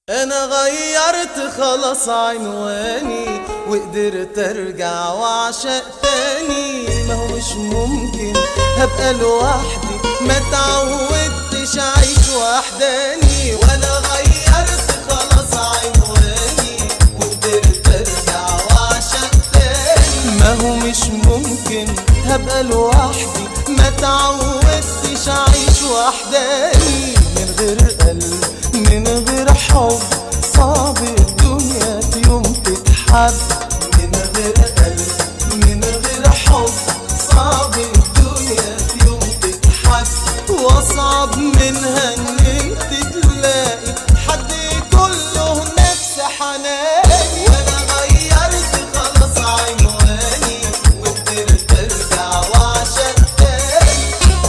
انا غيرت خلاص عنواني وقدرت ارجع واعشق تاني ما هو مش ممكن هبقى لوحدي ما تعودتش اعيش وحداني وانا غيرت خلاص عنواني وقدرت ارجع واعشق تاني ما هو مش ممكن هبقى لوحدي ما تعودتش اعيش وحداني من غير قلب من غير حب صعب الدنيا في يوم تتحب من غير قلب من غير حب صعب الدنيا في يوم تتحب واصعب منها ان انت تلاقي حد كله نفس حناني وانا غيرت خلاص عنواني وقدرت ارجع واعشق تاني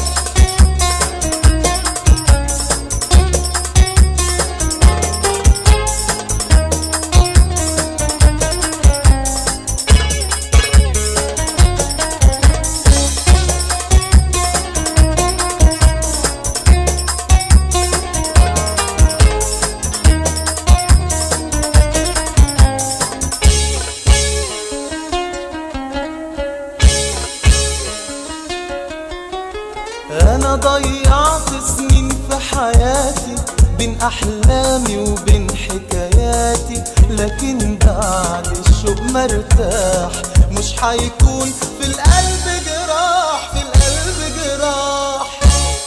انا ضيعت سنين في حياتي بين احلامي وبين حكاياتي لكن بعد الشوق مرتاح مش حيكون في القلب جراح في القلب جراح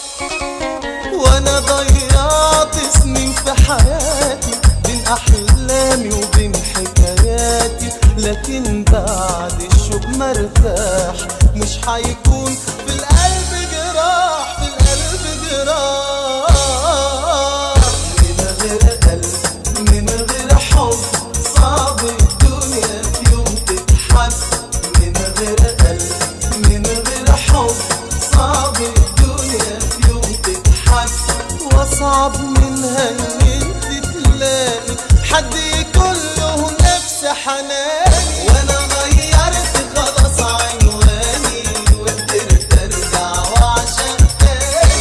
وانا ضيعت سنين في حياتي بين احلامي وبين حكاياتي لكن بعد الشوق مرتاح مش حيكون في القلب جراح في القلب جراح من غير قلب من غير حب صعب الدنيا في يوم تتحب من غير قلب من غير حب صعب الدنيا في يوم تتحب واصعب منها ان انت تلاقي حد كله نفس حناني وانا غيرت خلاص عنواني وقدرت ارجع واعشق تاني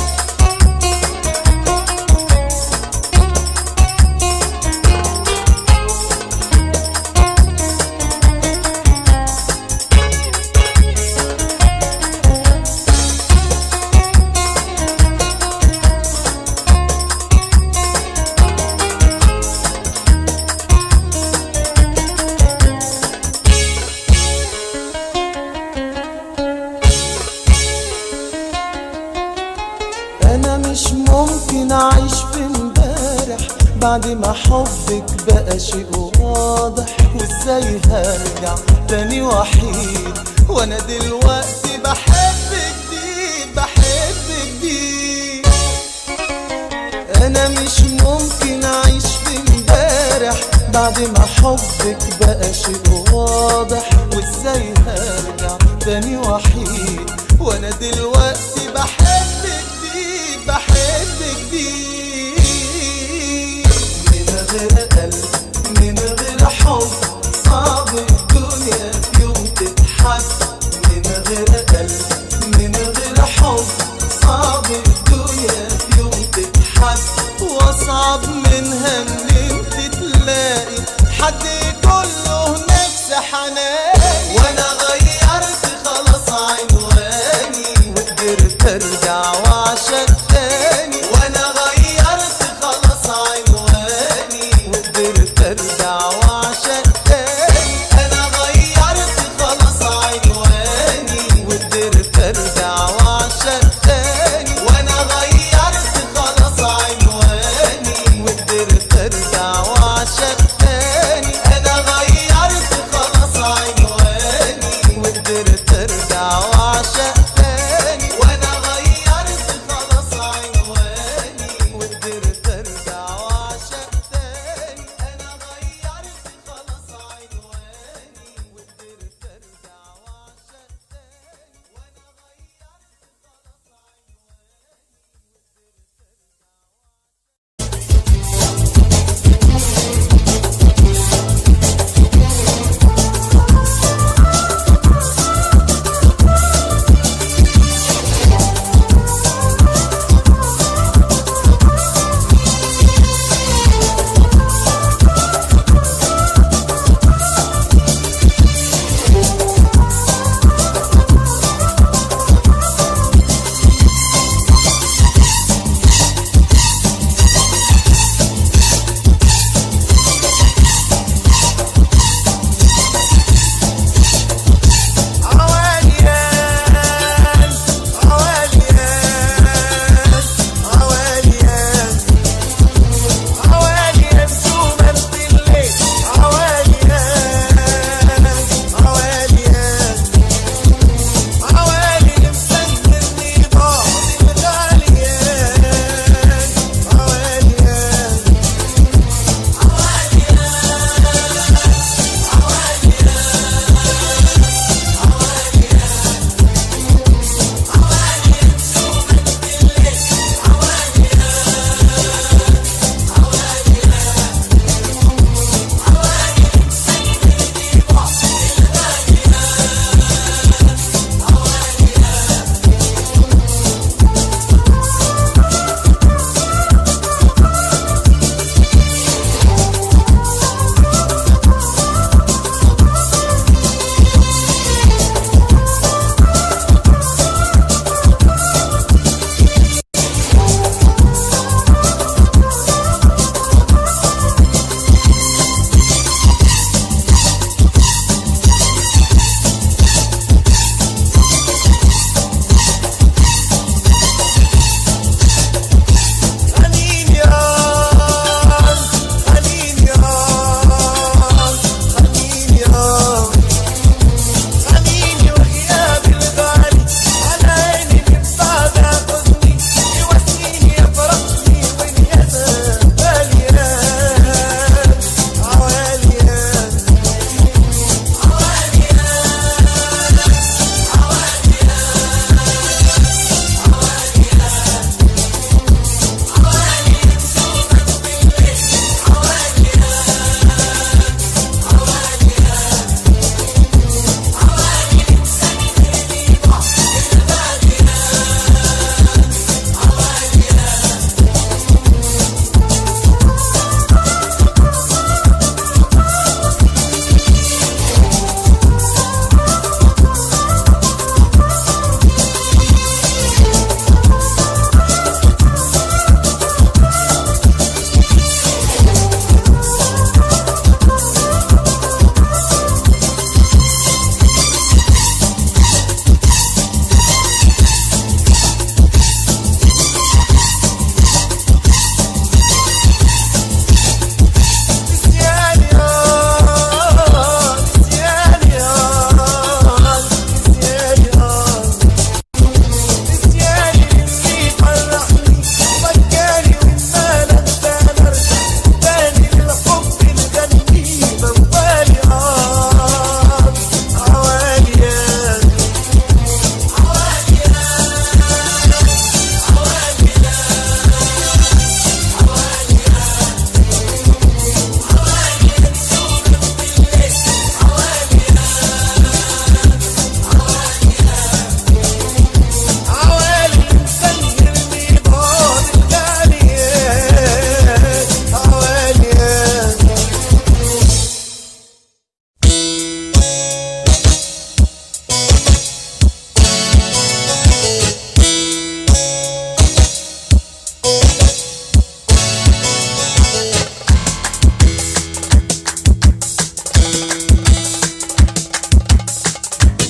انا مش ممكن اعيش في امبارح بعد ما حبك بقى شيء واضح وازاي هرجع تاني وحيد وانا دلوقتي بحب جديد بحب جديد انا مش ممكن اعيش في امبارح بعد ما حبك بقى شيء واضح وازاي هرجع تاني وحيد وانا دلوقتي بحب جديد بحب جديد من غير قلب من غير حب صعب الدنيا في يوم تتحب من غير قلب من غير حب صعب الدنيا في يوم تتحب واصعب منها ان انت تلاقي حد كله نفس حناني وانا غيرت خلاص عنواني وقدرت ارجع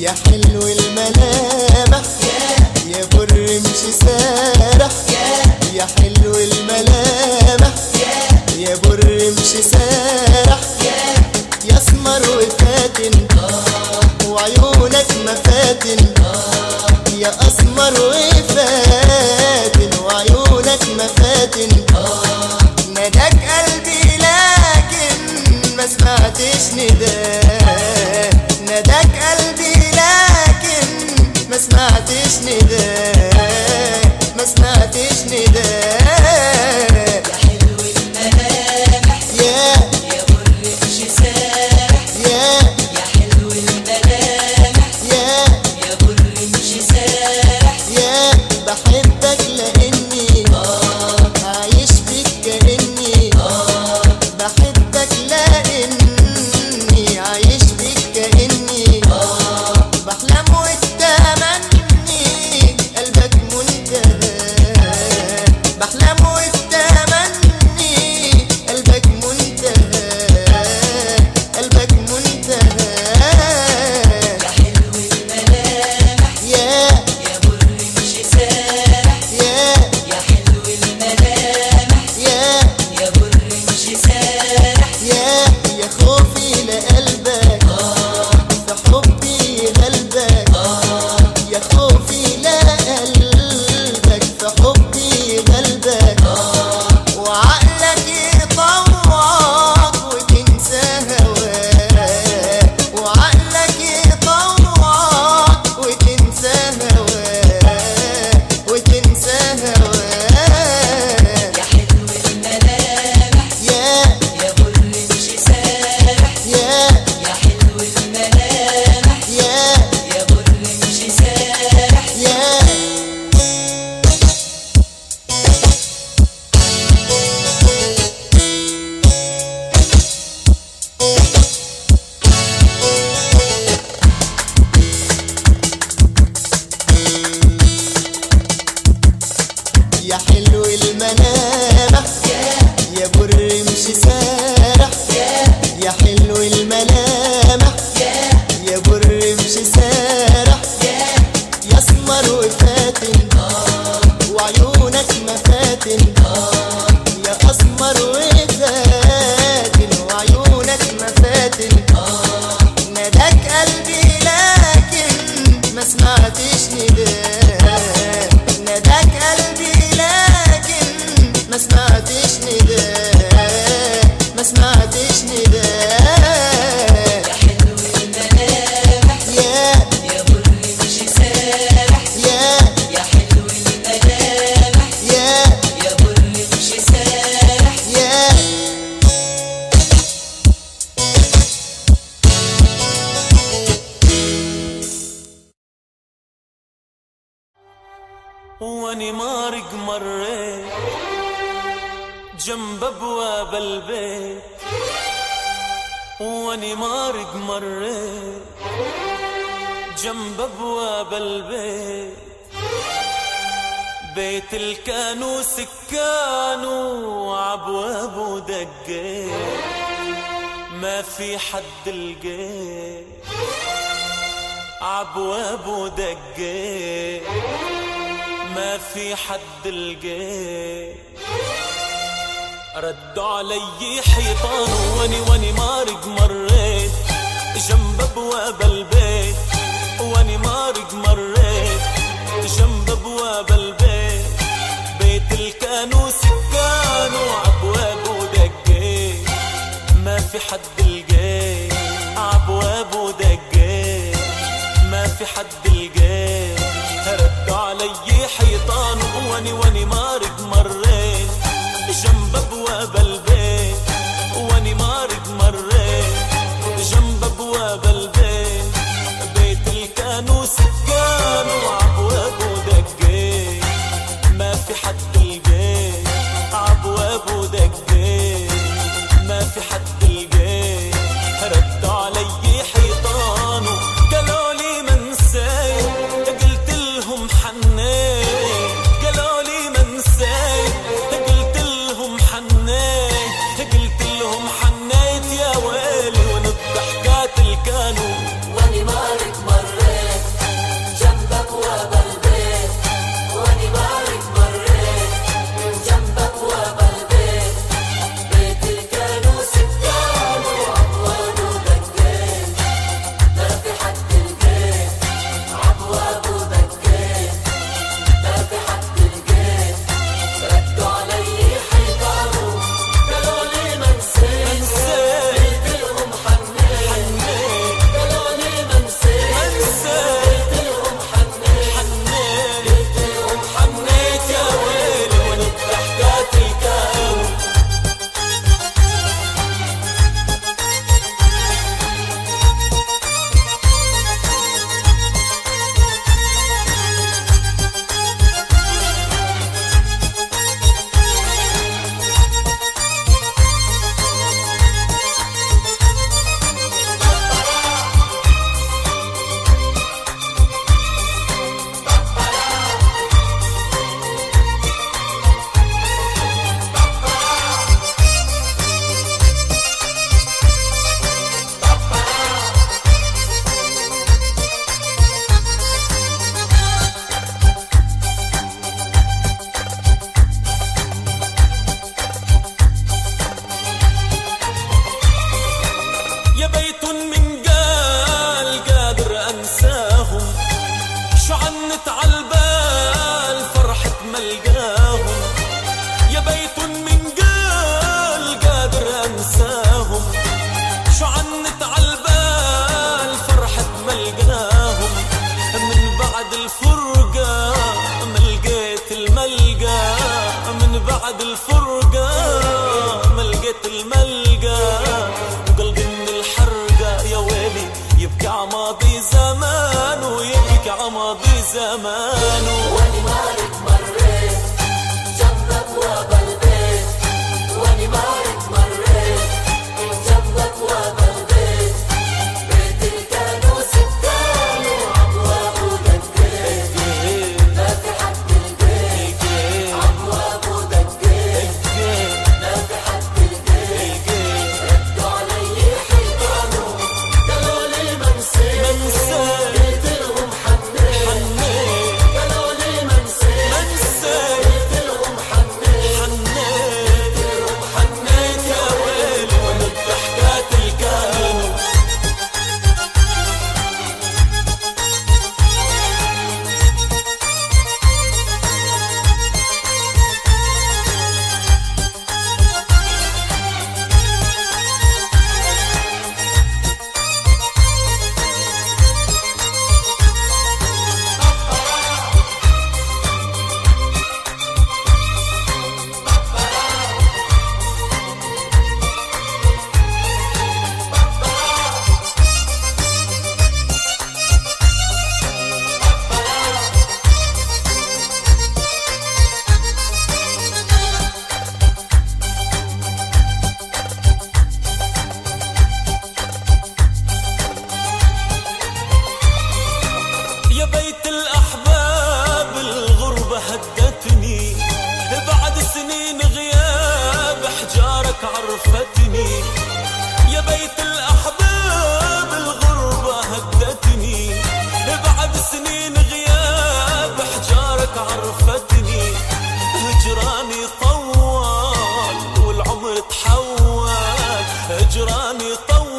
يا حلو الملامح يا بر مش سارح يا حلو الملامح يا بر مش سارح يا اسمر وفاتن وعيونك مفاتن يا اسمر وفاتن وعيونك مفاتن نداك قلبي لكن ما سمعتش نداء نداك قلبي لكن ما سمعتش نداء ما سمعتش نداء يا حلو الملامح يا يا بر مش سارح يا يا حلو الملامح يا يا بر مش سارح يا بحبك لاني عايش فيك كاني بحبك لاني عايش فيك كاني بحلم والتمني قلبك منتهى بحلم والتمني قلبك منتهى قلبك منتهى يا حلو الملامح يا يا بر مش سارح يا يا حلو الملامح يا يا بر مش سارح يا يا خوفي لقلبك في حبي غلبك يا خوفي لقلبك في حبي غلبك وعقلك يطوعك وتنسى هواك وعقلك يطوعك وتنسى هواك وتنسى هواك يا حلو الملامح يا يا بر مش سارح يا يا حلو الملامح يا يا بر مش سارح يا يا حلو الملامح يا بر مش سارح يا حلو الملامح يا بر مش سارح يا اسمر وفاتن وعيونك مفاتن يا اسمر وفاتن وعيونك مفاتن نداك قلبي لكن ما سمعتش نداء نداك قلبي لكن ما سمعتش نداء ما سمعتش نداء يا حلو الملامح يا يا بر مش سارح يا يا حلو الملامح يا يا بر مش سارح يا واني مارق مريت جنب ابواب البيت واني مارق مريت جنب ابواب البيت بيت الكانو سكانو عبوابه دقيت ما في حد لقيت عبوابه دقيت ما في حد لقيت ردوا علي حيطان واني واني مارق مريت جنب ابواب البيت واني مارق مريت جنب ابواب البيت بيت الكانو سكانو عبوابه دقيت ما في حد لقيت عبوابه دقيت ما في حد لقيت ردوا علي حيطان واني واني مارق مريت جنب ابواب البيت واني مارق مريت جنب ابواب البيت بيت الكانو سكانو عبوابه دقيت ما في حد لقيت عبوابه دقيت امانه واني مارك مريت جنب ابواب البيت واني مارك مريت جنب ابواب البيت بيت الكانو سكانه ابوابه دقيت ما في حد البيت ابوابه دقيت ما في حد البيت ردوا علي حيطانه قالوا لي منسي منسي. قلت لهم حنيت حنيت قالوا لي منسي منسي قلت لهم حنيت حنيت حنيت يا ويلي وانا الضحكات الكانوا يا بيت الأحباب الغربة هدتني بعد سنين غياب حجارك عرفتني يا بيت الأحباب الغربة هدتني بعد سنين غياب حجارك عرفتني هجراني طوال والعمر تحول هجراني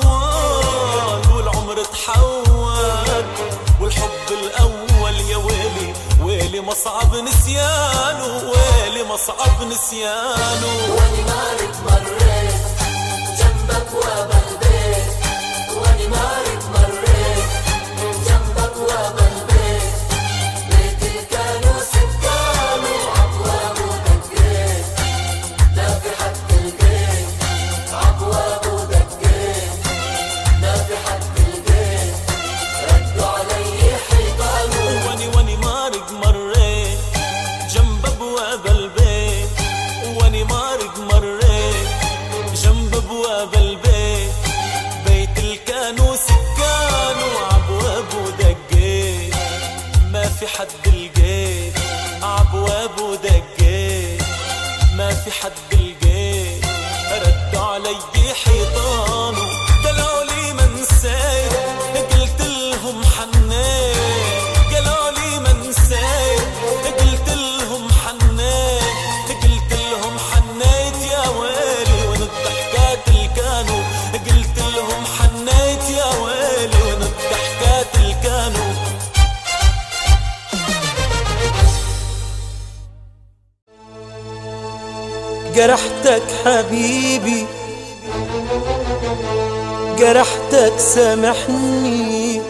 طوال والعمر تحول والحب الأول يا ويلي ويلي مصعب نسيانه ويلي مصعب نسيانه واني مارك مريت جنب ابواب البيت واني مارك مريت جنب ابواب البيت بيت الكانو سكانه ابوابه دقيت لا في حد البيت ابوابه دقيت لا في حد البيت ردوا علي حيطانه واني واني مارق مريت جنب ابواب البيت واني مارق مريت جنب ابواب البيت بيت الكانو سكانه عبوابه دقيت ما في حد لقيت عبوابه دقيت ما في حد لقيت ردوا علي حيطانه قالوا لي ما نسيت قلت لهم حنيت قالوا لي ما نسيت قلت لهم حنيت قلت لهم حنيت يا ويلي وين الضحكات اللي كانوا قلت لهم حنيت يا ويلي وين الضحكات اللي كانوا جرحتك حبيبي جرحتك سامحني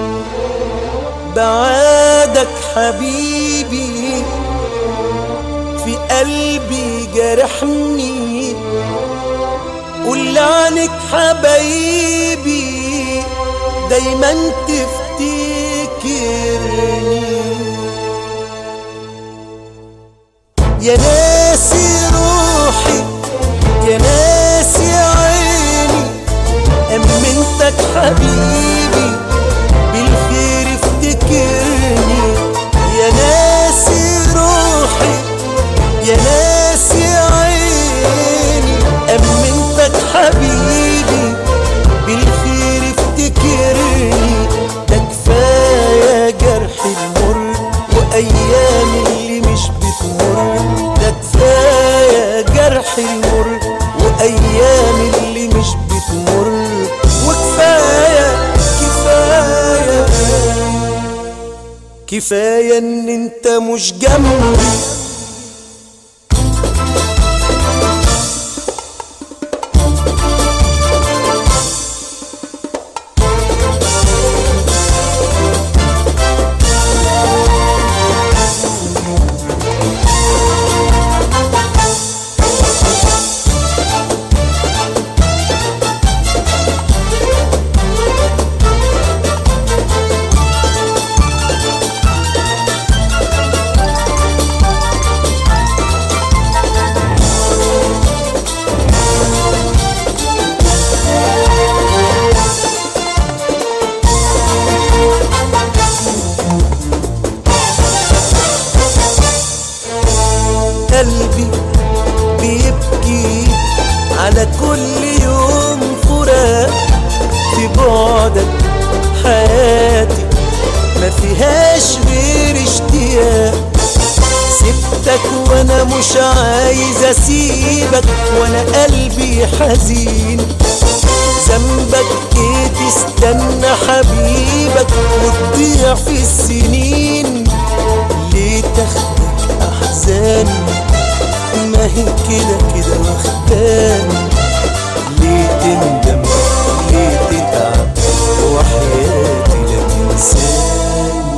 بعادك حبيبي في قلبي جرحني قول عنك حبايبي دايما تفتكرني يا ناسي روحي يا ناسي عيني أمنتك حبيبي بالخير افتكرني يا ناسي روحي يا ناسي عيني أمنتك حبيبي بالخير افتكرني ده كفاية جرح المر وأيام اللي مش بتمر ده كفاية جرح المر وأيام اللي مش بتمر وكفاية كفاية كفاية ان انت مش جنبي انا كل يوم فراق في بعدك حياتي ما فيهاش غير اشتياق سبتك وانا مش عايز اسيبك وانا قلبي حزين ذنبك ايه تستنى حبيبك وتضيع في السنين ليه تاخدك احزان ما هي كده كده واخدان ليه تندم ليه تتعب وحياتي لا تنساني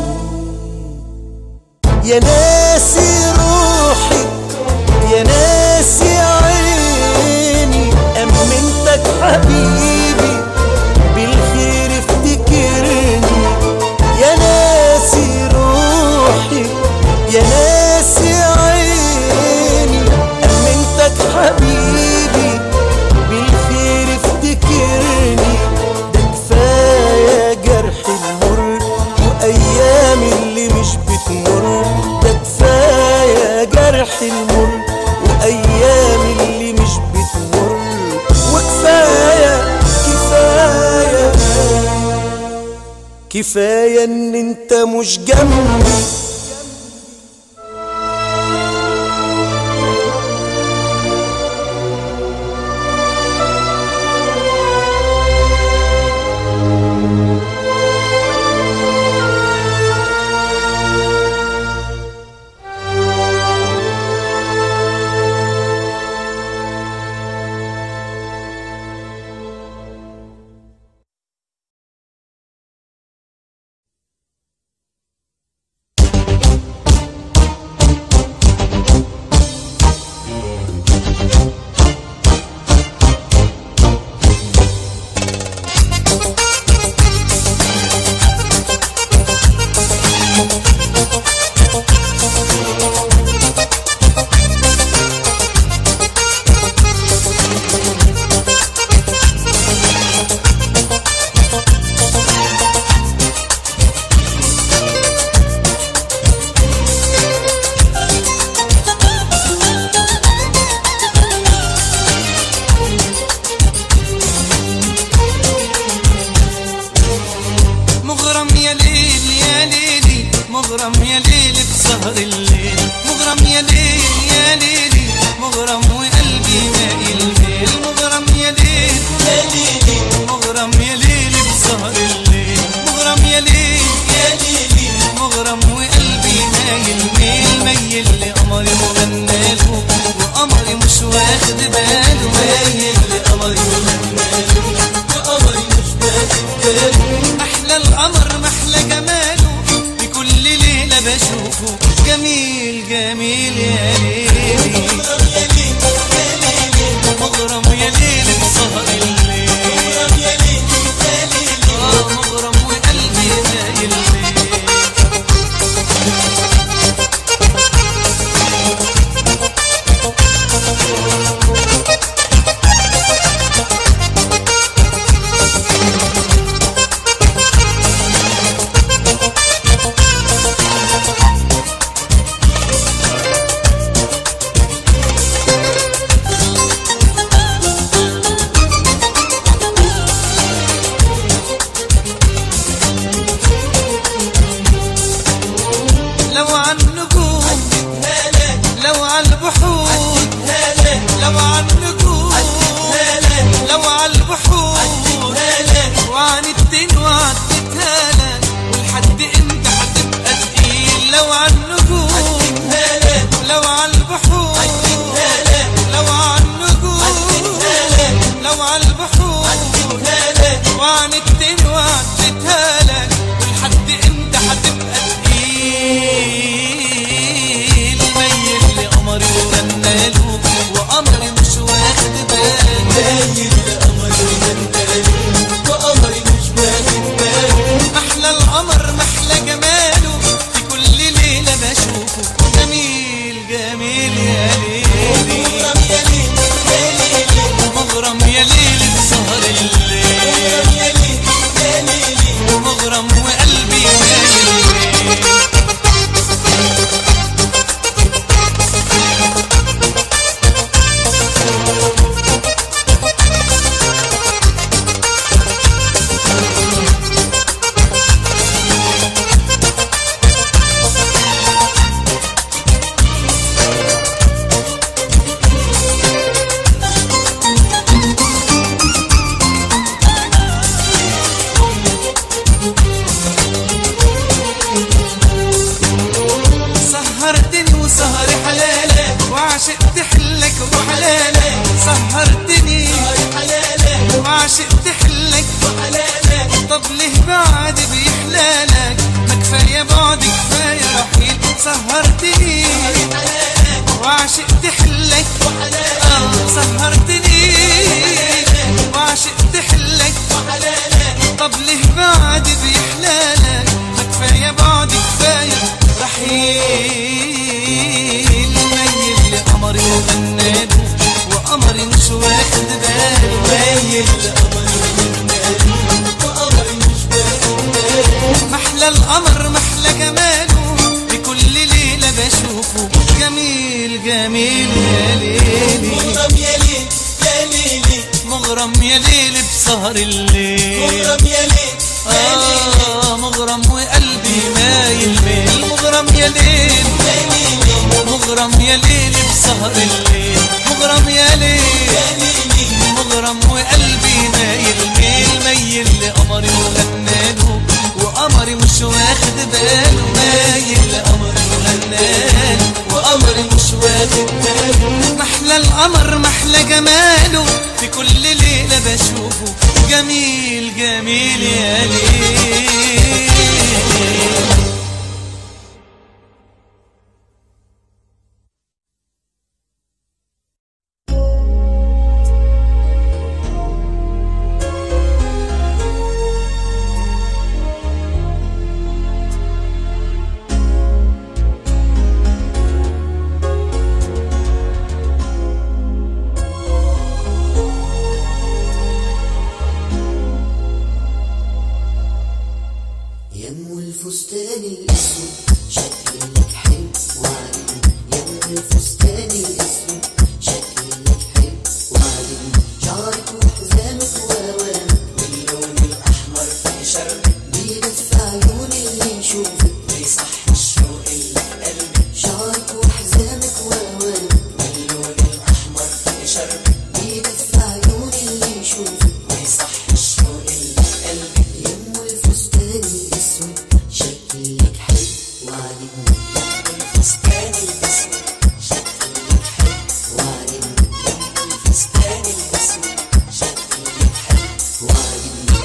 يا ناسي روحي يا ناسي عيني أمنتك حبيبي بالخير افتكرني يا ناسي روحي يا ناسي عيني أمنتك حبيبي بالخير افتكرني ده كفاية جرح المر وأيام اللي مش بتمر ده كفاية جرح المر وأيام اللي مش بتمر وكفاية كفاية كفاية إن أنت مش جنبي مغرم يا ليل يا ليلي مغرم يا ليل بسهر الليل مغرم يا ليل يا ليلي مغرم وقلبي مايل ميل مغرم يا ليل يا ليلي مغرم يا ليل بسهر الليل مغرم يا ليل يا ليلي مغرم وقلبي مايل ميل ميل لقمري وغناله وقمري مش واخد باله مايل لقمري وغناله وقمري مش واخد باله احلى القمر محلى جماله بكل ليله بشوفه جميل جميل يا ليلي مغرم يا ليل بسهر الليل آه، مغرم وقلبي مايل ليل لو عن نجوم لو عن البحور لو عن نجوم لو عن البحور وعن الدين وعدتها لك ولحد امتى هتبقى تقيل لو عن نجوم لو عن البحور لو عن نجوم لو عن البحور وعن الدين وعدتها لك ولحد امتى هتبقى تقيل ميل لقمري وغناله وقمري مش واخد باله ميل لقمري وغناله وقمري مش واخد باله احلى القمر محلى جماله في كل ليله بشوفه جميل جميل يا ليلي مغرم يا ليل بسهر الليل مغرم القمر محلى جماله بكل ليلة بشوفه جميل جميل يا ليلي مغرم يا ليل يا ليلي مغرم يا ليل بسهر الليل مغرم يا ليل يا ليلي آه مغرم وقلبي مايل ميل مغرم يا ليل يا ليلي مغرم يا ليل بسهر الليل مغرم يا ليل يا ليلي مغرم وقلبي مايل ميل ميل لقمري وغناله وقمري مش واخد باله مايل لقمري وغناله وقمري مش واخد باله محلى القمر محلى جماله في كل ليلة بشوفه جميل جميل يا ليل يم الفستان الاسود شكلك حلو وعاجبني يم الفستان الاسود شكلك حلو وعاجبني شعرك وحزامك وهوامك واللون الاحمر في شربك بيدفع عيون اللي يشوفك ويصح الشوق اللي في قلبك شعرك وحزامك وهوامك واللون الاحمر في شربك بيدفع عيون اللي يشوفك ويصح الشوق اللي في قلبك يم الفستان الاسود شكلك حلو وعاجبني الفستان الاسود شكلك حلو وعاجبني الفستان الاسود شكلك حلو وعاجبني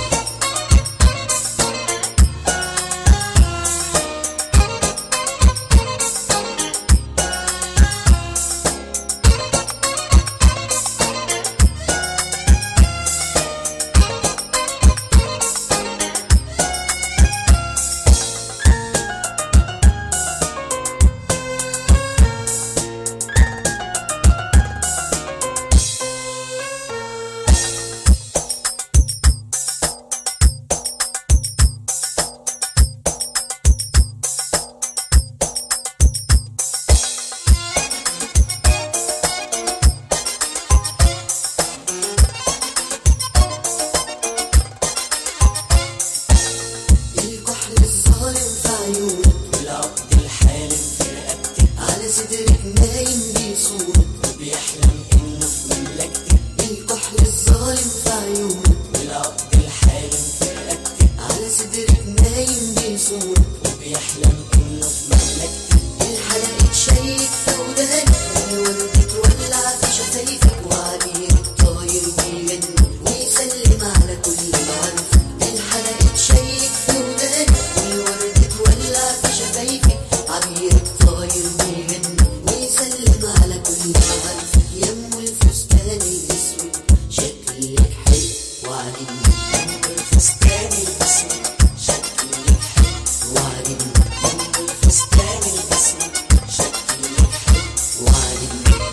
الكحل الظالم في عيونك والعقد الحالم في رقبتك على صدرك نايم بيصونك وبيحلم انه في مملكتك الكحل الظالم في عيونك والعقد الحالم في رقبتك على صدرك نايم بيصونك وبيحلم انه في مملكتك الحلقة شيك في ودانك الورد تولع في شفايفك وعليك طاير بيغني ويسلم على كل معرفة الحلقة شيك في ودانك الورد تولع في شفايفك عبيرك طاير بيغني ويسلم على كل معرفة يم الفستان الاسود شكلك حلو وعاجبني يم الفستان الاسود شكلك حلو وعاجبني يم الفستان الاسود شكلك حلو وعاجبني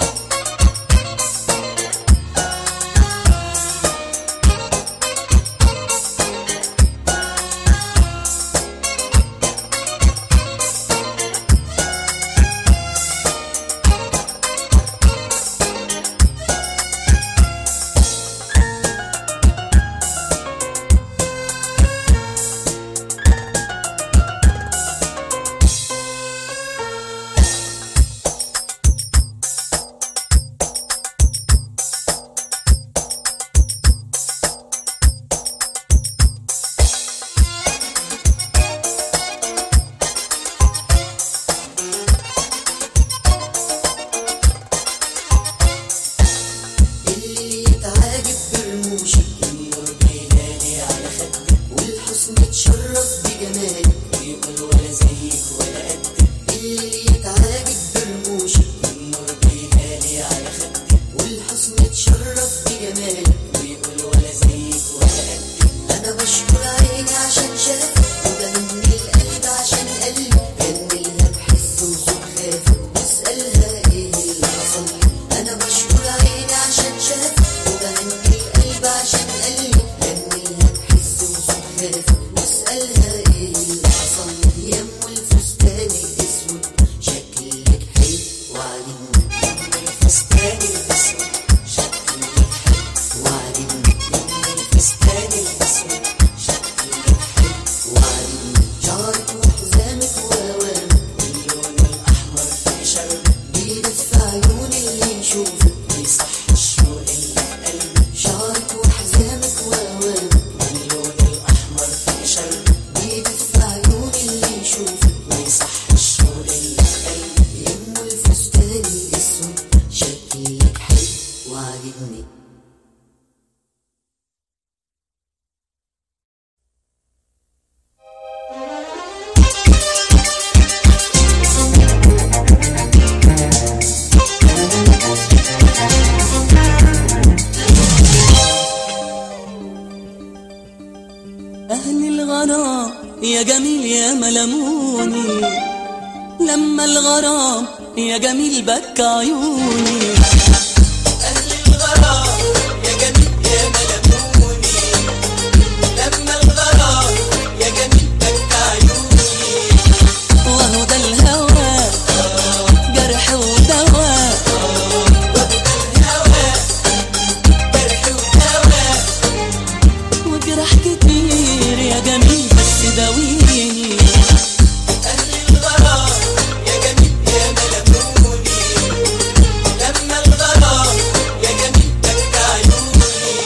الغرام يا جميل يا ملموني لما الغرام يا جميل بكى عيوني أهل الغرام يا جميل يا ملموني لما الغرام يا جميل بكى عيوني وهو ده الهوى جرح ودواء الهوى جرح ودواء وجرح كتير يا جميل بس داويني أهل الغرام يا جميل يا ملموني لما الغرام يا جميل بكى عيوني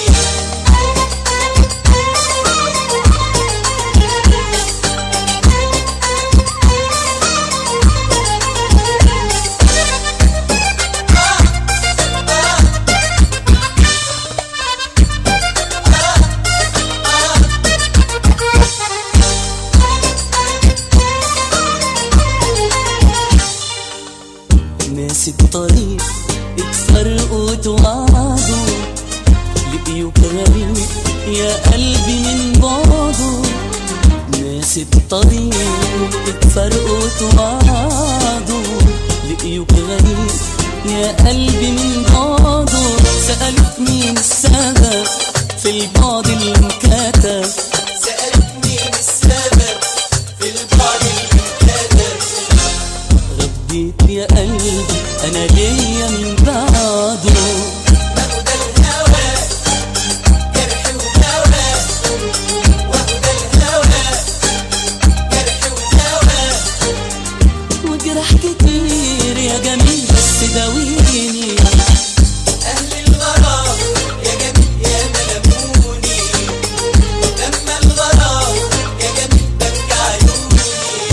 ناس الطريق اتفرقوا وتوعدوا لقيوك غريب يا قلبي من بعده ناس الطريق اتفرقوا وتوعدوا لقيوك غريب يا قلبي من بعده سألوك مين السبب في البعد المكاتب سألتني السبب في البعد المكتب رديت يا قلبي انا ليا من بعده وهو ده الهوى جرح ودواء وهو ده الهوى جرح ودواء وجرح كتير يا جميل بس داويني أهل الغرام يا جميل يا ملموني لما الغرام يا جميل بكى عيوني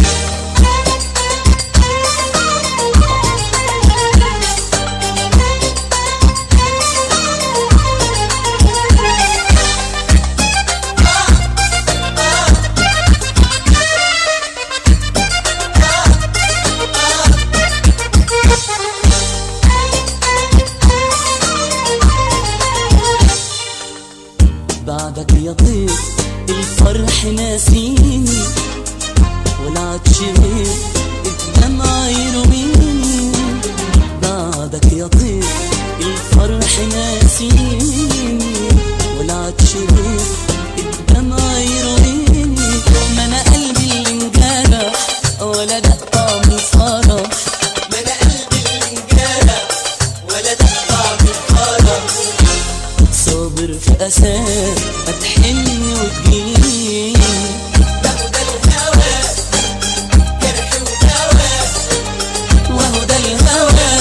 بعدك يا طير الفرح ناسيني ولا عادش غير الدمع يرميني بعدك يا طير الفرح ناسيني ولا عادش غير الدمع يرميني ما انا قلبي اللي انجرح ولا دق طعم الفرح ما انا قلبي اللي انجرح ولا ده طعم الفرح صابر في أساه أتحن وتجيني وهو ده الهوى جرح ودواء وهو ده الهوى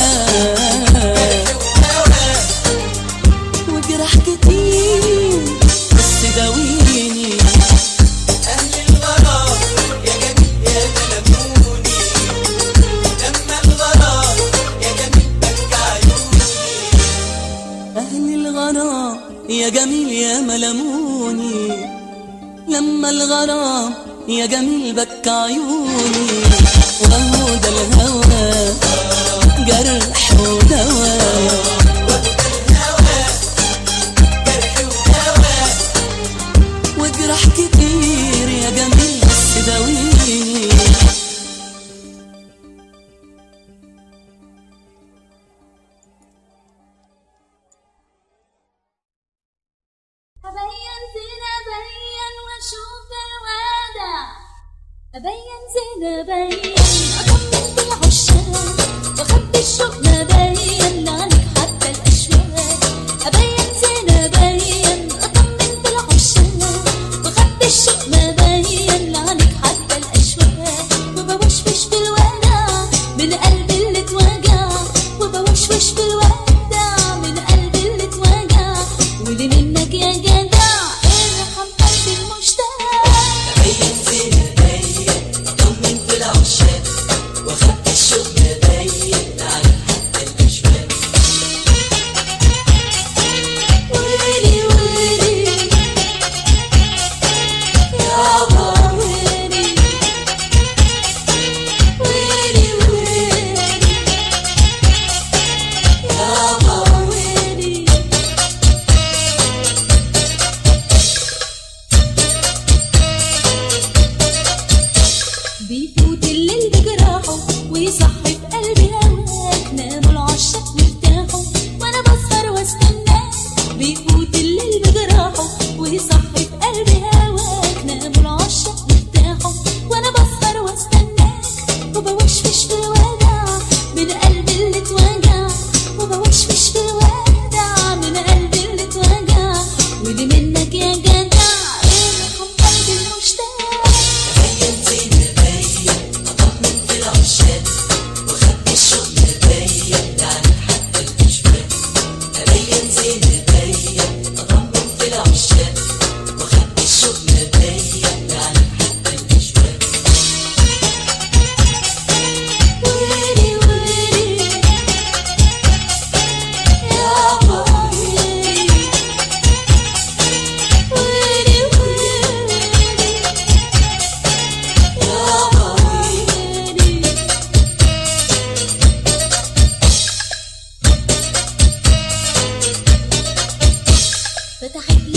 ودواء وجرح كتير بس داويني أهل الغرام يا جميل يا ملموني لما الغرام يا جميل بكى عيوني أهل الغرام يا جميل يا ملموني لما الغرام يا جميل بكى عيوني وهو ده الهوى جرح ودواء جرح ودواء وجرح كتير يا جميل بس داويني أبين زين أبين وأشوف الوادع أبين زين أبين أطمن بالعشاق وأخبي الشوق ما بين عنك حتى الأشواق أبين زين أبين أطمن بالعشاق وأخبي الشوق ما بين عنك حتى الأشواق وبوشوش في الوداع من قلبي اللي اتوجع وبوشوش في الوداع من قلبي اللي اتوجع واللي منك يا جدع ارحم قلبي المشتاق بين زين بين طمن في العشاق واخدت الشوق بين على حتى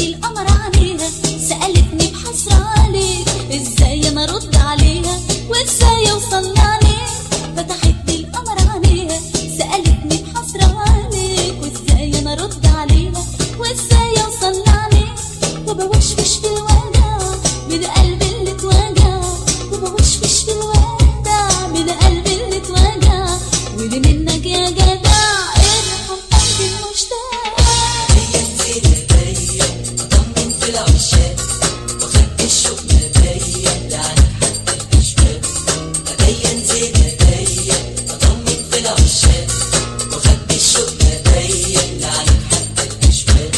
القمر عليها سألتني بحسرة عليك ازاي انا ارد عليها وازاي اوصل عليك فتحت لي القمر عليها سألتني بحسرة عليك وازاي انا ارد عليها وازاي اوصل عليك وبوشوش في الوجع من قلبي اللي اتوجع وبوشوش في الوجع من قلبي اللي اتوجع واللي منك يا جدع ارحم قلبي المشتاق هي نزيد هدية أطمن في العشاق وأخبي الشوق مبين لعنك حتى الأشواق هدية نزيد هدية أطمن في العشاق وأخبي الشوق مبين لعنك حتى الأشواق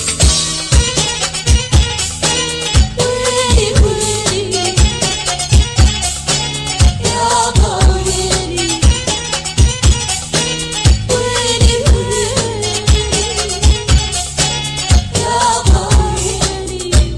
ويلي ويلي يا ويلي ويلي ويلي يا ويلي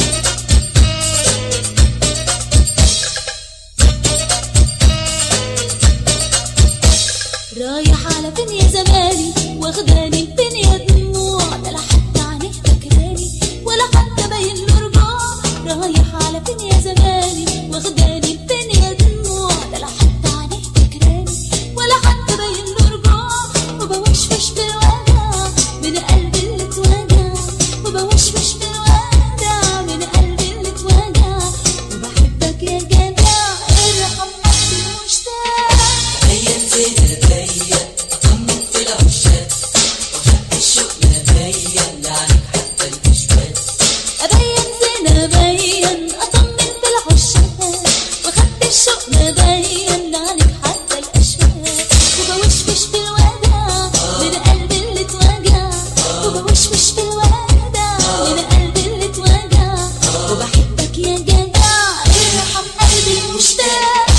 رايح على فين يا زماني واخداني فين يا دموع ده لا حتى عينيك فاكراني ولا حتى باين له رجوع رايح على فين يا زماني واخداني فين يا دموع ده لا حتى عينيك فاكراني ولا حتى باين له رجوع وبوشوش في الوجع من قلبي اللي اتوجع وبوشوش في الوجع من قلبي اللي اتوجع وبحبك يا جدع ارحم قلبي المشتاق هي نزيد هدية أطمن في العشاق وأخبي الشوق مبين لعنك حتى الأشواق أبين زين أبين أطمن بالعشاق وأخبي الشوق مبين لعنك حتى الأشواق وبوشوش في الوداع من قلبي اللي اتوجع وبوشوش في الوداع من قلبي اللي اتوجع وبحبك يا جدع ارحم قلبي المشتاق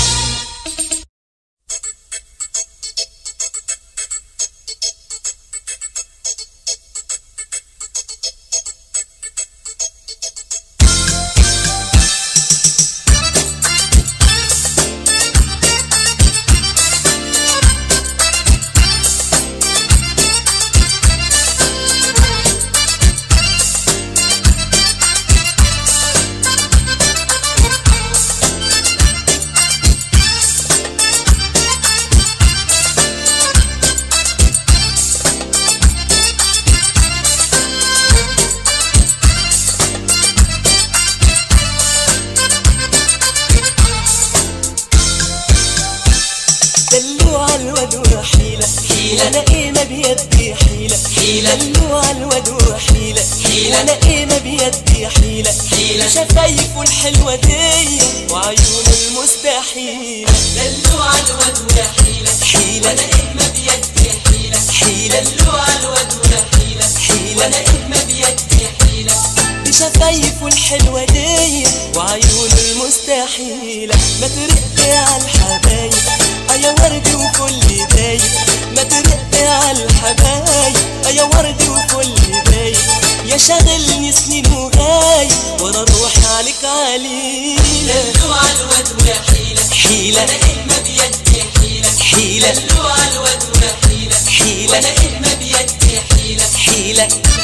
دلوع الواد وحيلة حيلة انا ايه ما بيدي حيلة حيلة دلوع الواد وحيلة حيلة انا ايه ما بيدي حيلة حيلة شفايفه الحلوة دي وعيونه المستحيلة دلوع الواد ويا حيلة حيلة وأنا إيه ما بيدي حيلة حيلة دلوع الواد ويا حيلة حيلة وأنا إيه ما بيدي حيلة بشفايفه الحلوة دي وعيونه المستحيلة ما ترق على الحبايب آه يا ورد وكل دايب ما ترق على الحبايب آه يا ورد وكل دايب يا شاغلني سنين وغايب وانا روحي عليك عليلة دلوع الواد ويا حيلة حيلة وأنا إيه ما بيدي حيلة حيلة دلوع الواد ويا حيلة حيلة وأنا إيه ما بيدي حيلة حيلة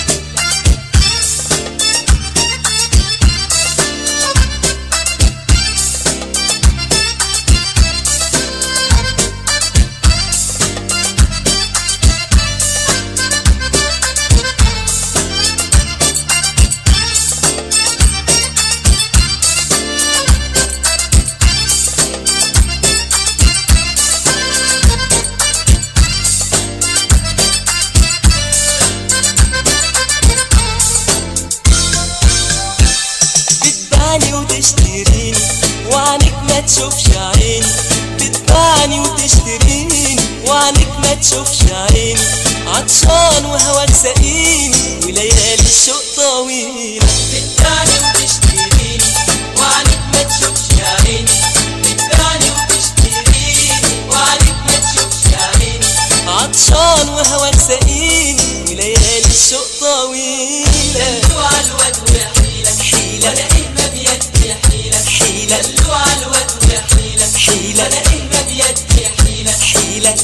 بتبيعني وتشتريني وعنك ما تشوفش عيني بتبيعني وتشتريني وعنك ما تشوفش عيني عطشان وهواك سقيني وليالي الشوق طويلة بتبيعني وتشتريني وعنك ما تشوفش عيني بتبيعني وتشتريني وعنك ما تشوفش عيني عطشان وهواك سقيني وليالي الشوق طويلة دلوع الواد ويا حيلة حيلة وأنا إيه ما بيدي حيلة حيلة دلوع الواد ويا حيلة حيلة وأنا إيه ما بيدي حيلة حيلة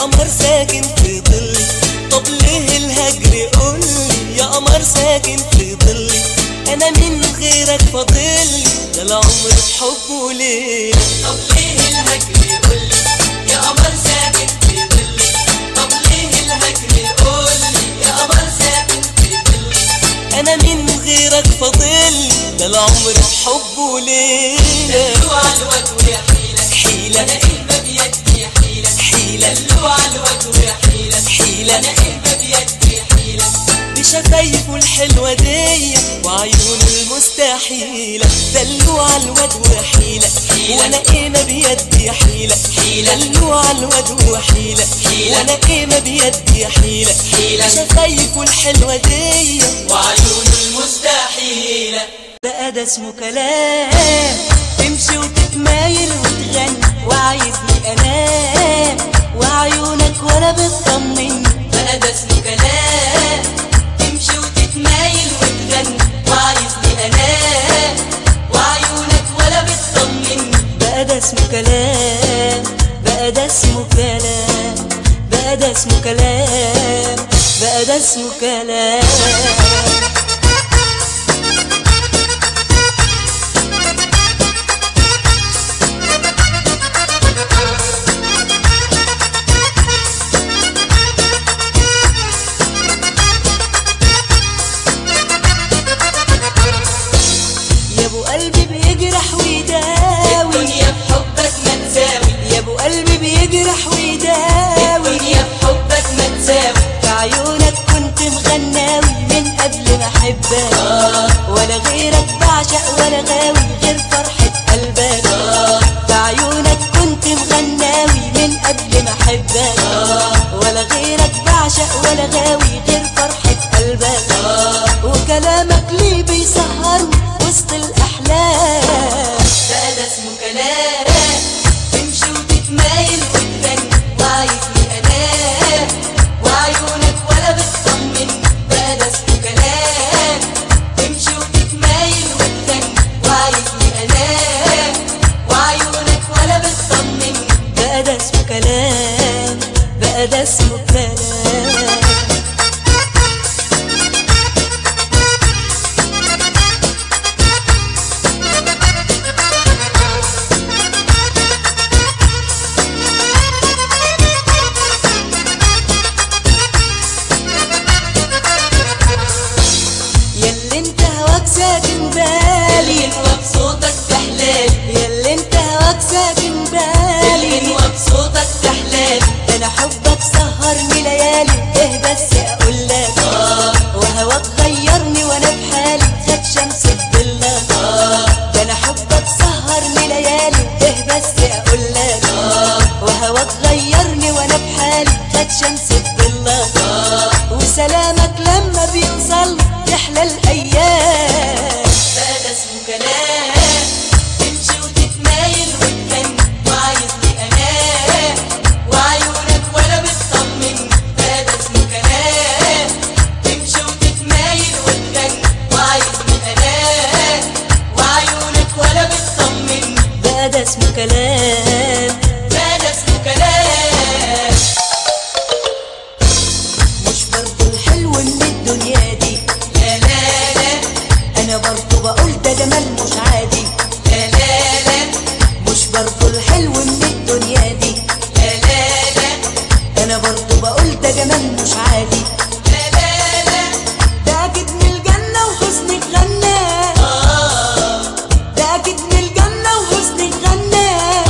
قمر ساكن في ظلي طب ليه الهجر قولي يا قمر ساكن في ظلي انا من غيرك فاضلي ده العمر بحبه ليلة طب ليه الهجر قولي يا قمر ساكن في ظلي طب ليه الهجر قولي يا قمر ساكن في ظلي انا من غيرك فاضلي ده العمر بحبه ليلة دلوا على الوجه يا حيلة حيلة انا ايه ما بيدي حيلة حيلة دلوا على الوجه يا حيلة حيلة انا ايه ما بيدي حيلة بشفايفه الحلوة دي وعيونه المستحيلة دلوع الواد وحيلة وانا ايه ما بيدي حيلة دلوع الواد وحيلة وانا ايه ما بيدي حيلة بشفايفه الحلوة دي وعيون المستحيلة بقى ده اسمه كلام تمشي وتتمايل وتغني وعايزني انام وعيونك ولا بتطمني بقى ده اسمه كلام تمشي وتتمايل وتغني وعايزني انام وعيونك ولا بتطمني بقى ده اسمه كلام بقى ده اسمه كلام بقى ده اسمه كلام بقى ده اسمه كلام يا ابو قلبي بيجرح ويداوي الدنيا بحبك ما تساوي يا ابو قلبي بيجرح ويداوي الدنيا بحبك ما تساوي في عيونك كنت مغناوي من قبل ما احبك ولا غيرك بعشق ولا غاوي غير فرحة قلبك في عيونك كنت مغناوي من قبل ما احبك ولا غيرك بعشق ولا غاوي غير فرحة قلبك وكلامك ليه بيسهر وسط الاحلام بقى ده اسمه كلام تمشي وتتمايل وتغني وعايزني انام وعيونك ولا بتطمني بقى ده اسمه كلام تمشي وتتمايل وتغني وعايزني انام وعيونك ولا بتطمني بقى ده اسمه كلام بقى ده اسمه كلام ياللي انت هواك ساكن بالي الغنوة بصوتك تحلالي ياللي انت هواك ساكن بالي الغنوة بصوتك تحلالي انا حبك سهرني ليالي ايه بس اقول لك وهواك غيرني وانا بحالي خد شمس الضلة ده انا حبك سهرني ليالي ايه بس اقول لك وهواك غيرني وانا بحالي خد شمس الضلة وسلامك لما بيوصل يحلى الايام بقى ده اسمه كلام تمشي وتتمايل وتغني وعايزني انام وعيونك ولا بتطمني بقى ده اسمه كلام تمشي وتتمايل وتغني وعايزني انام وعيونك ولا بتطمني بقى ده اسمه كلام بقى ده اسمه كلام مش برضه الحلو من الدنيا دي لا لا لا انا برضه بقول ده جمال مش عادي لا لا لا مش برضه الحلو من الدنيا دي لا لا لا انا برضه بقول ده جمال مش عادي لا لا لا ده اكيد من الجنه وحسنك غنى ده اكيد من الجنه وحسنك غنى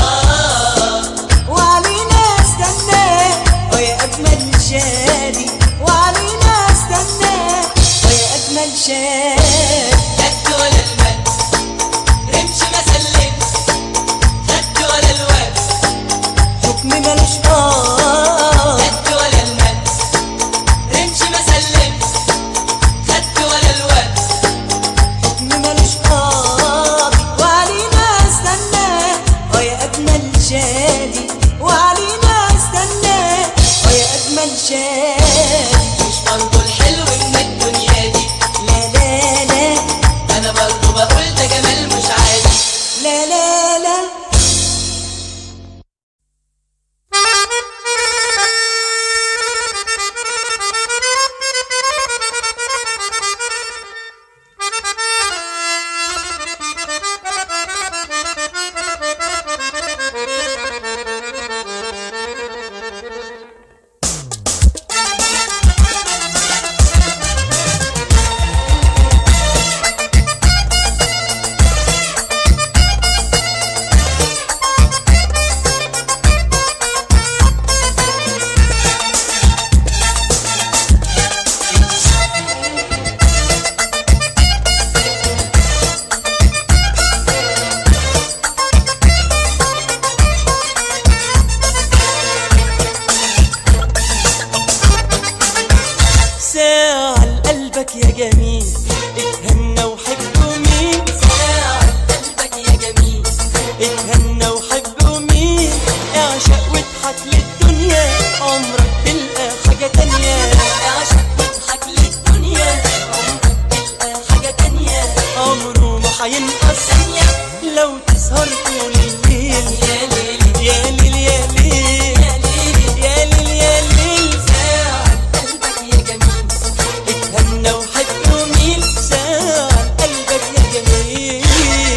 وعلينا استنى ويا اجمل شادي وعلينا استنى ويا اجمل شادي خدت ولا المد رمش ما سلمت خدت ولا الواد حكم ملوش اه خدت ولا المد رمش ما سلمت خدت ولا الواد حكم ملوش قاضي وعلينا استنى ويا اجمل شادي وعلينا استنى ويا اجمل شادي مش برضه الحلو من الدنيا دي لا لا لا انا برضه بقول ده جمال مش عادي لا لا لا قلبك يا جميل اتهنى وحب مين ساعد قلبك يا جميل اتهنى وحب مين اعشق واضحك للدنيا عمرك تلقى حاجة تانية اعشق واضحك للدنيا عمرك تلقى حاجة تانية عمره ما هينقص ثانية لو تسهر طول الليل يا ليلي يا ليل يا ليل يا ليلي يا ليل يا ليل ساعد قلبك يا جميل اتهنى وحب مين ساعة قلبك يا جميل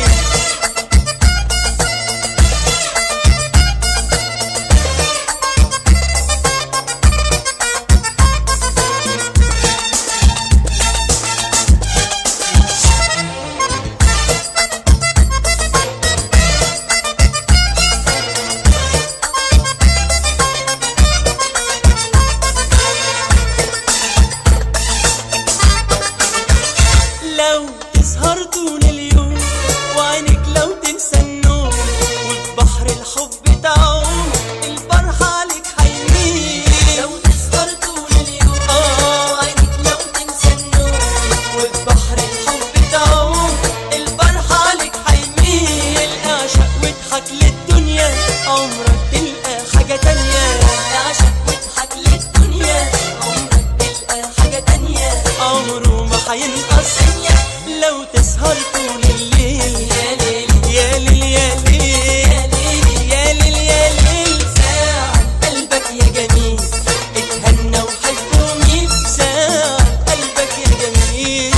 لو تسهر طول اليوم وعينك لو تنسى النوم وفي بحر الحب تعوم الفرحة عليك هيميل لو تسهر طول اليوم آه. وعينك لو تنسى النوم وفي بحر الحب تعوم الفرحة عليك هيميل اعشق واضحك للدنيا عمرك تلقى حاجة تانية اعشق واضحك للدنيا عمرك تلقى حاجة تانية عمره ما هينقص ثانية لو تسهر طول الليل يا ليلي يا ليل يا ليل يا ليلي يا ليل يا ليل ساعد قلبك يا جميل اتهنى وحب مين ساعة قلبك يا جميل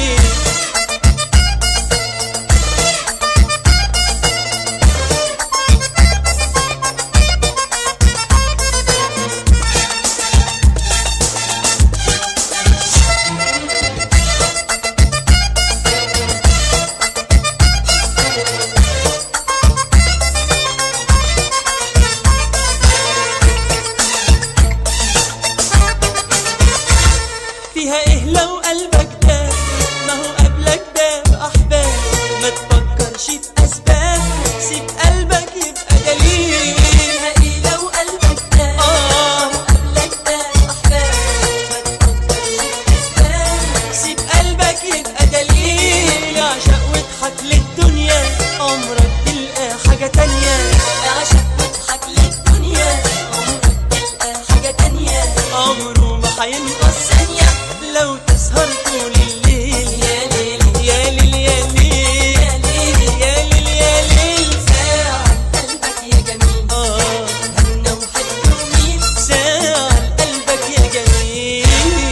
فيها ايه لو قلبك ده ما هو قبلك ده بأحباب ما تفكرش في أسباب سيب قلبك يبقى دليل فيها ايه لو قلبك ده آه قبلك ده احباب ما تفكرش في اسباب سيب قلبك يبقى دليل اعشق واضحك للدنيا عمرك تلقى حاجة تانية اعشق واضحك للدنيا عمرك تلقى حاجة تانية عمره ما هينقص ثانية لو تسهر طول الليل يا ليلي يا ليل يا ليل يا ليلي يا ليل يا ليل ساعد قلبك يا جميل آه هنا وحب مين ساعة قلبك يا جميل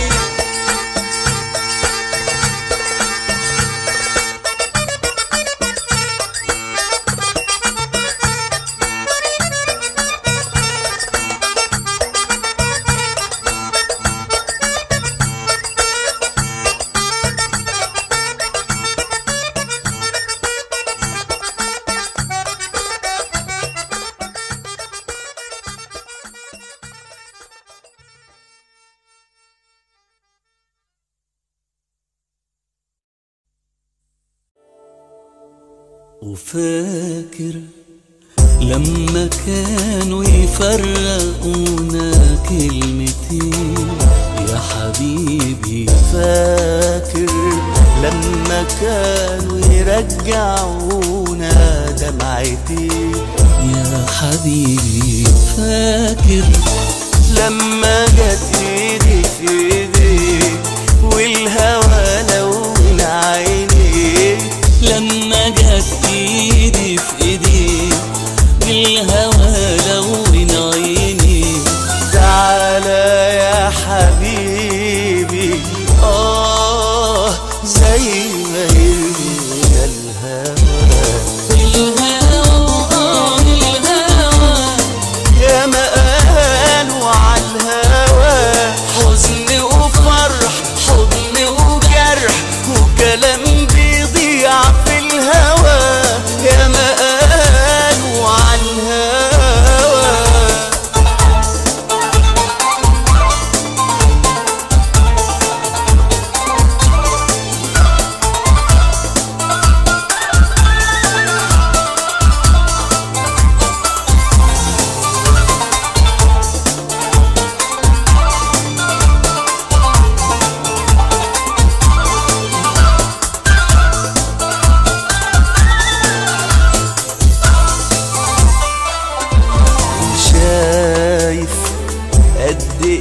وفاكر لما كانوا يفرقونا كلمتين يا حبيبي فاكر لما كانوا يرجعونا دمعتين يا حبيبي فاكر لما جت ايدي في ايديك والهوى لون عينيك لما جت ايدي في ايديك بالهوى لون عيني تعالى يا حبيبي اه زي ما يرمي الهوى الهوى آه الهوى يا ما قالوا عالهوى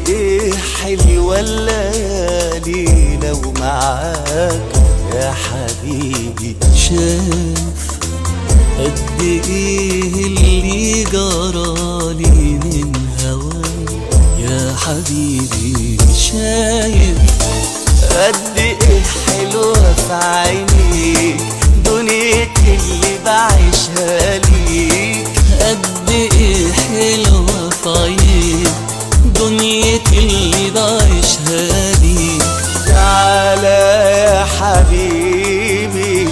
ايه حلوة الليالي لو معاك يا حبيبي شاف قد ايه اللي جرالي من هواك يا حبيبي شايف قد ايه حلوة في عينيك دنيتي اللي بعيشها ليك قد ايه حلوة في عينيك دنيتي اللي بعيشها ليك تعالى يا حبيبي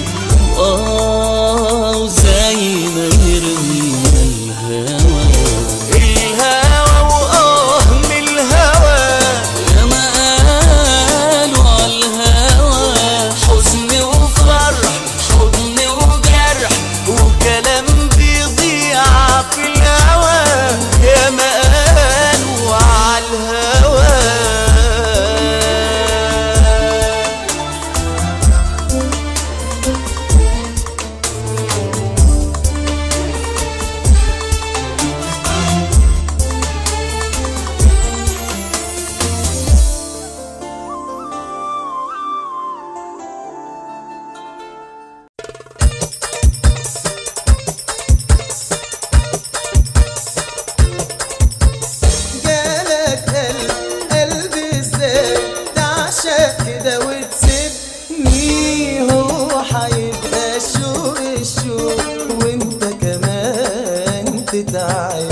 اه زي ما يرمينا الهوى الهوى واه من الهوى يا ما قالوا على الهوى حزن وفرح حضن وجرح وكلام بيضيع في الهوى يا ما قالوا على الهوى جالك قلب قلبي ازاي تعشق كده وتسيبني هو حيبقى الشوق الشوق وانت كمان تتعب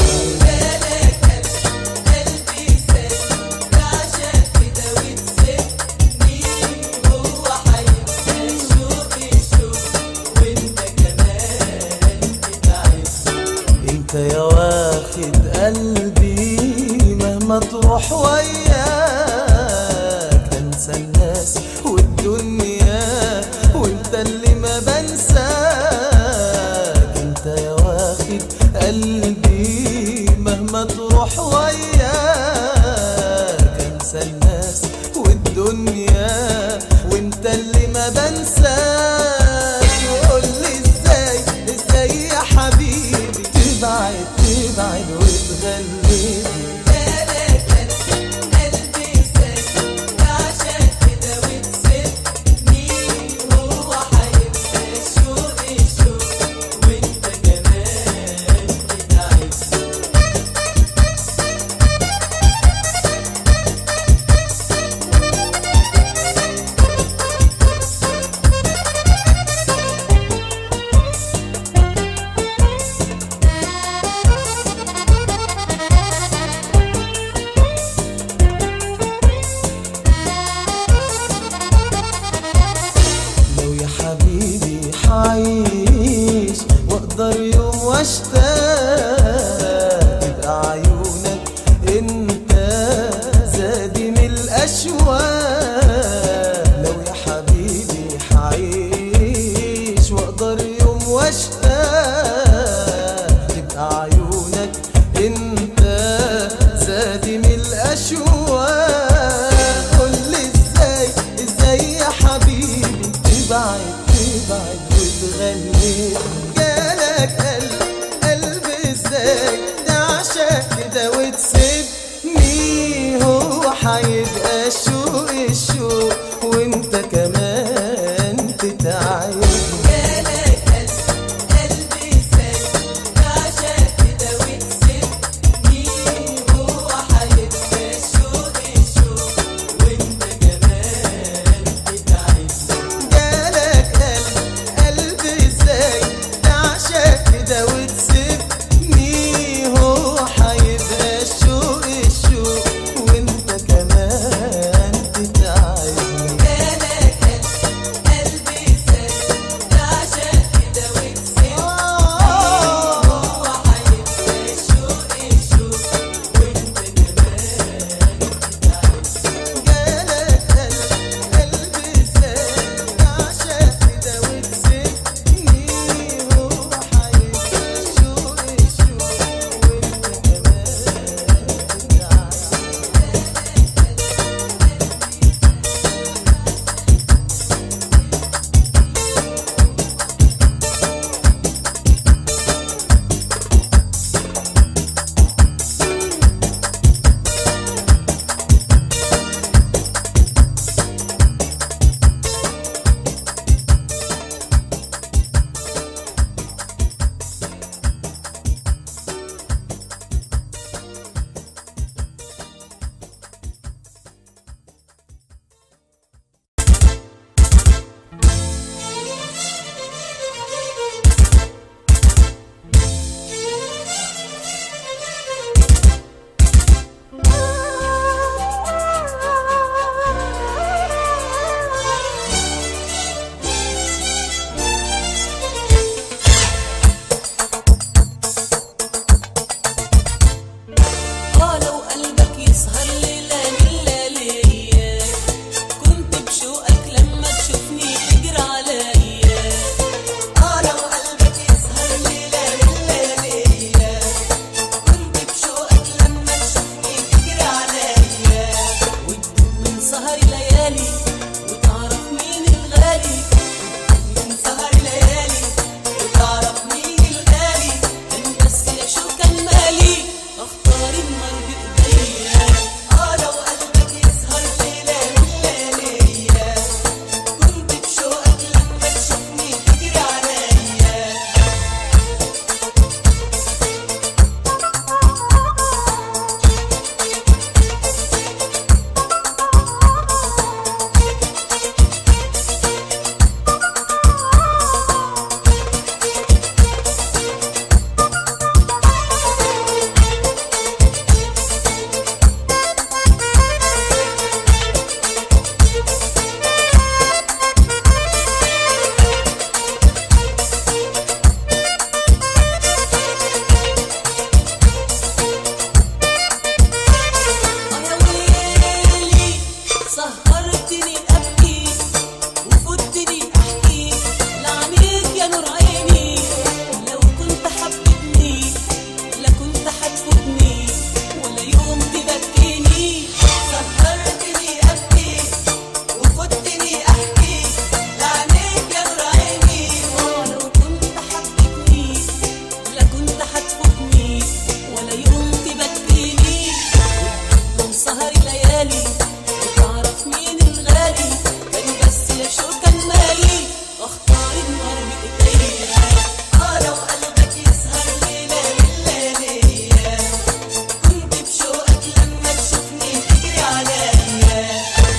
انت يا واخد قلبي مهما تروح وياك انسى الناس والدنيا وانت اللي ما بنساك انت يا واخد قلبي مهما تروح وياك انسى الناس والدنيا وانت اللي ما بنساك قول لي ازاي ازاي يا حبيبي تبعد تبعد وتغلبني سهرتني ابكي وفوتني احكي لعنيك يا نور عيني لو كنت حبتني لكنت حتفوتني ولا يوم تبكيني سهرتني ابكي وفوتني احكي لعنيك يا نور عيني لو كنت حبتني لكنت حتفوتني ولا يوم تبكيني من سهر الليالي وتعرف مين الغالي كان بس يا شو كان مالي اختار النار بايديا اه لو قلبك يسهر ليلة ليلة كنت بشوقك لما تشوفني تجري عليا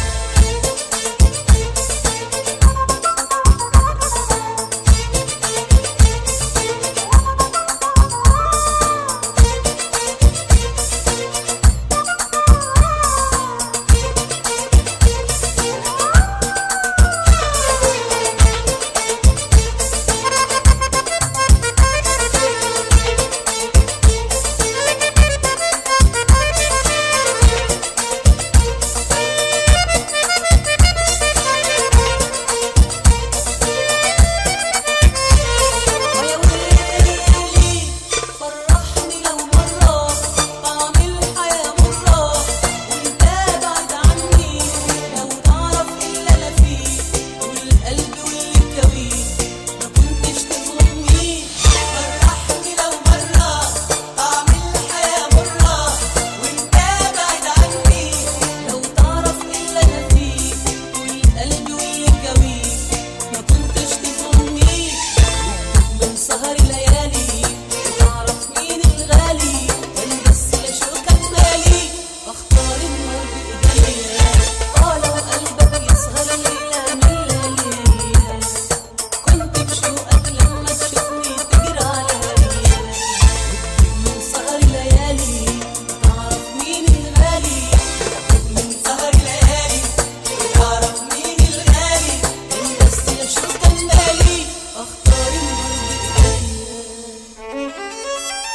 ويا ويلي فرحني لو مرة طعم الحياة مرة وانت بعد عني لو تعرف اللي انا فيه والقلب واللي بكويه ما كنتش تظلمني فرحني لو مرة طعم الحياة مرة وانت بعد عني لو تعرف اللي انا فيه والقلب واللي بكويه ما كنتش تظلمني من سهر الليالي تعرف مين الغالي كان بس لا شوكك مالي اختار النار بايديا اه لو قلبك يسهر ليلة من ليالي كنت بشوقك لما تشوفني تجري عليا من سهر الليالي تعرف مين الغالي من سهر الليالي تعرف مين الغالي كان بس لا شوكك مالي اختار النار بايديا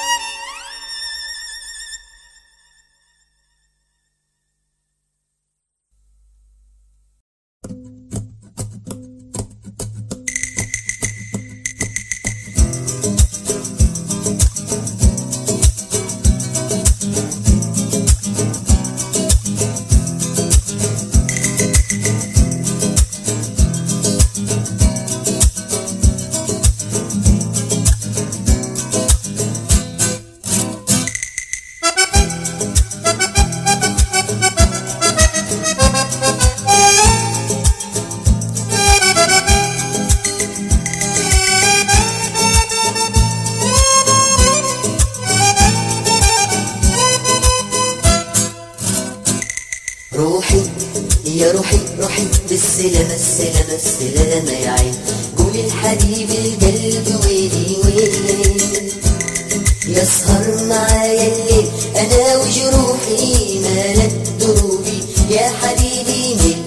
روحي يا روحي روحي بالسلامة السلامة السلامة يا عين قول الحبيب القلب ويلي ويلي يسهر معايا الليل انا وجروحي مالت دروبي يا حبيبي مين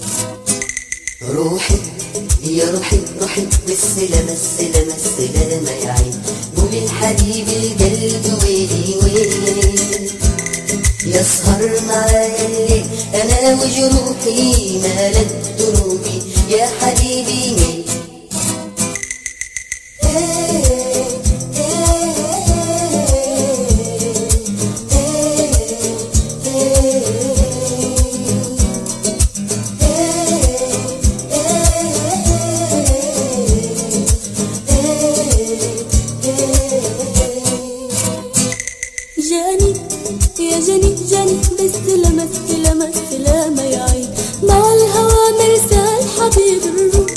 روحي يا روحي روحي بالسلامة السلامة السلامة يا عين قول الحبيب القلب ويلي ويلي يسهر معايا الليل انا وجروحي مالت دروبي يا حبيبي مين جاني يا جاني جاني بالسلامة السلامة السلامة يا عين مع الهوى مرسال حبيب الروح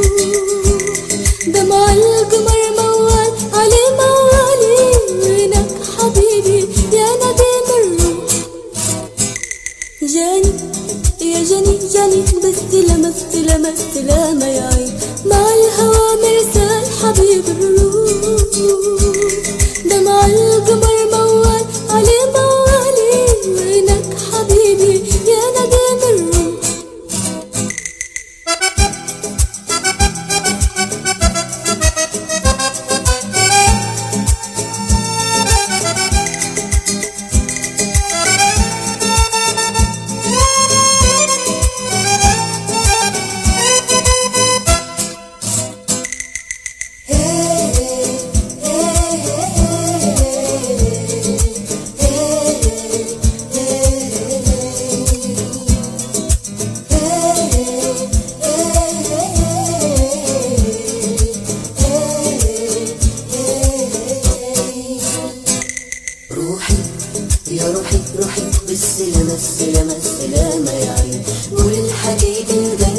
دمع القمر موال علي موالي وينك حبيبي يا نديم الروح جاني يا جاني جاني بالسلامة السلامة السلامة يا عين مع الهوى مرسال حبيب الروح دمع القمر موال علي موالي وينك حبيبي يا نديم الروح حبيبي الغالي